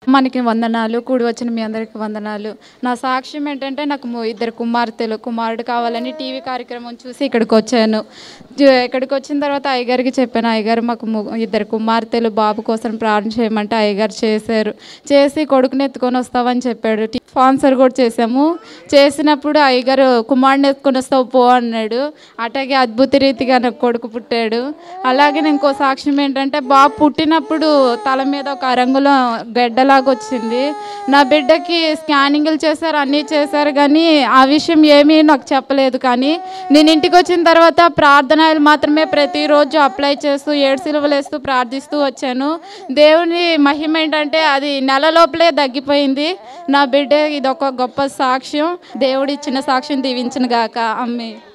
మనకి వందనాలు కూడి వచ్చిన మీ అందరికి వందనాలు నా సాక్ష్యం ఏంటంటే నాకు ము- ఇద్దరు కుమార్తెలు కుమారుడు కావాలని టీవీ కార్యక్రమం చూసి ఇక్కడికి వచ్చాను జ- ఇక్కడికి వచ్చిన తర్వాత అయ్యగారికి చెప్పాను అయ్యగారు మాకు ము- ఇద్దరు కుమార్తెలు బాబు కోసం ప్రార్థన చేయమంటే అయ్యగారు చేశారు చేసి కొడుకుని ఎత్తుకొని వస్తావని చెప్పాడు టీ- స్పాన్సర్ కూడా చేసాము చేసినప్పుడు అయ్యగారు కుమారుని ఎత్తుకొని వస్తావు పో అన్నాడు అట్లాగే అద్భుత రీతిగా నాకు కొడుకు పుట్టాడు అలాగే నేను ఇంకో సాక్ష్యం ఏంటంటే బాబు పుట్టినప్పుడు తల మీద ఒక రంగులో గడ్డలాగా వచ్చింది నా బిడ్డకి స్కానింగ్లు చేశారు అన్నీ చేశారు కానీ ఆ విషయం ఏమీ నాకు చెప్పలేదు కానీ నేను ఇంటికి వచ్చిన తర్వాత ప్రార్థనలు మాత్రమే ప్రతిరోజు అప్లై చేస్తూ ఏడు సిలువలు వేస్తూ ప్రార్థిస్తూ వచ్చాను దేవుని మహిమ ఏంటంటే అది నెల లోపలే తగ్గిపోయింది నా బిడ్డ ఇది ఒక గొప్ప సాక్ష్యం దేవుడు ఇచ్చిన సాక్ష్యం దీవించిన గాక అమ్మే